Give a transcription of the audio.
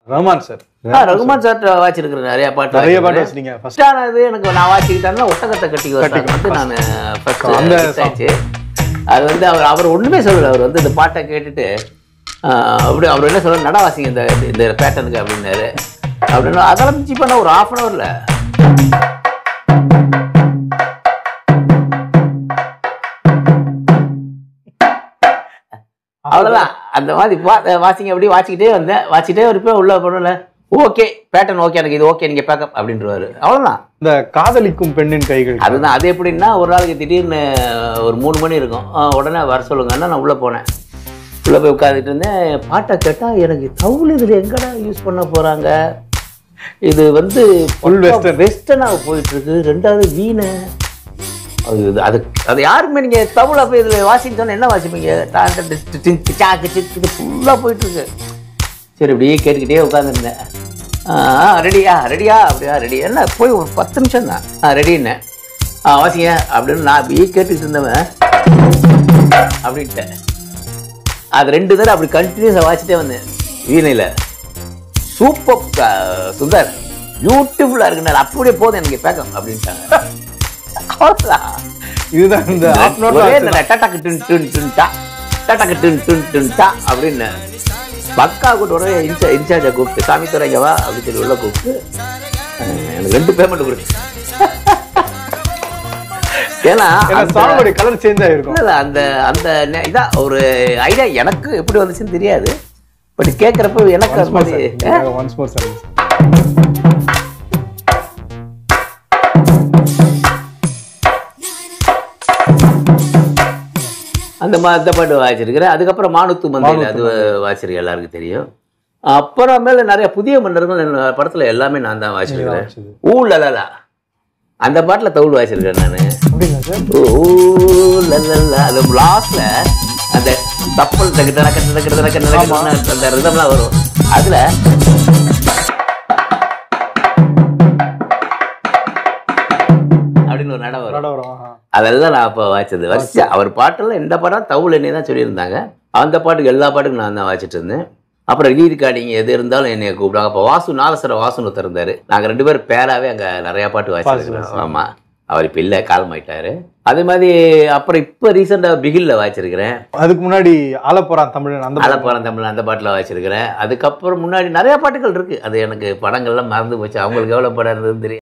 Rahman sir ஆ, Rahman sir வாச்சிருக்கிறேன் நிறைய பாட்டு நிறைய பாட்டு வாசிச்சிருக்கிறேன். வச்சிருக்கீங்க ஃபர்ஸ்ட் First ஆனது எனக்கு நான் வாசிக்கிட்டேன்னா ஒட்டகத்தை கட்டி வச்சாங்க வந்து நான் ஃபர்ஸ்ட் அந்த ஆச்சு அது வந்து அவர் அவர் ஒண்ணுமே சொல்லல அவர் வந்து இந்த பாட்டை கேட்டுட்டு ஆ, அப்படி அவர் என்ன சொல்ற நட வாசிங்க இந்த இந்த பேட்டர்னுக்கு அப்படின்னாரு அப்படின்னு அதெல்லாம் மிஞ்சி பண்ண ஒரு ஹாஃப் அன் ஹவர்ல அவ்வளவுதான் அந்த மாதிரி வா- வாசிங்க அப்படி வாசிக்கிட்டே வந்தேன் வாசிக்கிட்டே இருப்பேன் உள்ள போனல ஓகே பேட்டர்ன் ஓகே எனக்கு இது ஓகே நீங்க பேக்கப் அப்படின்றவாரு அவ்வளவுதான் இந்த காதலிக்கும் பெண்ணின் கைகள் அதுதான் அது எப்படின்னா ஒரு நாளைக்கு திடீர்னு ஒரு மூணு மணி இருக்கும் ஆ, உடனே வர சொல்லுங்கன்னா நான் உள்ளே போனேன் உள்ளே போய் உட்காந்துட்டு இருந்தேன் பாட்டை கேட்டால் எனக்கு தவுள் இதில் எங்கடா யூஸ் பண்ண போகிறாங்க இது வந்து Full western. வெஸ்டர்னாக போயிட்டு இருக்கு ரெண்டாவது வீணை அது இது- அது அது யாருமே நீங்கள் தவுளை போய் இதில் வாசின்னு சொன்னால் என்ன வாசிப்பீங்க டான் டி- டி- டி- டி- சாக்கு சிக்கு ஃபுல்லாக போயிட்டு இருக்கு சரி இப்படியே கேட்டுக்கிட்டே உட்காந்துருந்தேன் ரெடியா ரெடியா அப்படியா ரெடி என்ன போய் ஒரு பத்து நிமிஷம் தான் ஆ ரெடின்னேன் ஆ வாசிங்க அப்படின்னு நான் அப்படியே கேட்டுக்கிட்டு இருந்தவன் அப்படின்ட்டேன் அது ரெண்டு தடவை அப்படி கண்டினியூஸாக வாசிட்டே வந்தேன் வீணையில் சூப்பர் சுந்தர் பியூட்டிஃபுல்லாக இருக்குண்ணா அப்படியே போதும் எனக்கு பேக்கம் அப்படின்ட்டாங்க அவ்வளோதான் இதுதான் இந்த half an hour ஒரே தான் இந்த டட்டக்கு டின் டின் டின் டா டட்டக்கு டின் டின் டின் டா அப்படின்னு பக்கா கூட ஒரே இன்சா இன்சார்ஜை கூப்பிட்டு சாமி துறைங்க வா அப்படின்னு சொல்லி உள்ள கூப்பிட்டு அஹ், எனக்கு ரெண்டு பேமெண்ட் கொடு ஏன்னா ஏன்னா அந்த- சாங்கோட கலர் சேஞ்ச் ஆயிருக்கும் இல்ல, இல்ல, அந்த அந்த நெ- இதான் ஒரு ஐடியா எனக்கு எப்படி வந்துச்சுன்னு தெரியாது பட் கேட்குறப்ப எனக்கு அது மாதிரி அஹ், ஒன்ஸ் மோர் சார் அந்த மா அந்த பாட்டு வாசிச்சிருக்கிறேன் அதுக்கப்புறம் மானுத்து மந்தையில் அது வாசிச்சிருக்கேன் எல்லாருக்கும் தெரியும் அப்புறமேல நிறைய புதிய மன்னர்கள் என்ன படத்துல எல்லாமே நான் தான் வாசிச்சிருக்கிறேன் வாசிச்சது. ஊ லலலா அந்த பாட்டுல தவுள் வாசிச்சிருக்கேன் நான் அப்படிங்களா சார் ஊ லலலா அது லாஸ்ட்ல அந்த தப்பல் டக்கு டக்கு டக்கு டக்கு டக்கு அந்த ரிதம்லாம் வரும் அதுல அப்படின்னு ஒரு நட வரும் நட வரும் ஆஹா. அதெல்லாம் நான் அப்போ வாய்ச்சது வச்சு அவர் பாட்டெல்லாம் இந்த படம் தவுள் என்னை தான் சொல்லியிருந்தாங்க அந்த பாட்டுக்கு எல்லா பாட்டுக்கும் நான் தான் வாய்ச்சிட்டு இருந்தேன் அப்புறம் ரீ ரெக்கார்டிங் எது இருந்தாலும் என்னை கூப்பிடுவாங்க அப்போ வாசு நாலசர வாசுன்னு ஒருத்தர் இருந்தார் நாங்கள் ரெண்டு பேரும் பேராவே அங்கே நிறையா பாட்டு வாய்ச்சிருக்கிறோம் ஆமாம் அவர் இப்போ இல்லை காலமாயிட்டாரு அதே மாதிரி அப்புறம் இப்போ ரீசெண்டாக பிகிலில் வாய்ச்சிருக்கிறேன் அதுக்கு முன்னாடி ஆலப்போறான் தமிழன் அந்த ஆலப்பாரம் தமிழ் அந்த பாட்டில் வாய்ச்சிருக்கிறேன் அதுக்கப்புறம் முன்னாடி நிறையா பாட்டுகள் இருக்குது அது எனக்கு படங்கள்லாம் மறந்து போச்சு அவங்களுக்கு எவ்வளோ படம் இருந்ததுன்னு தெரியும்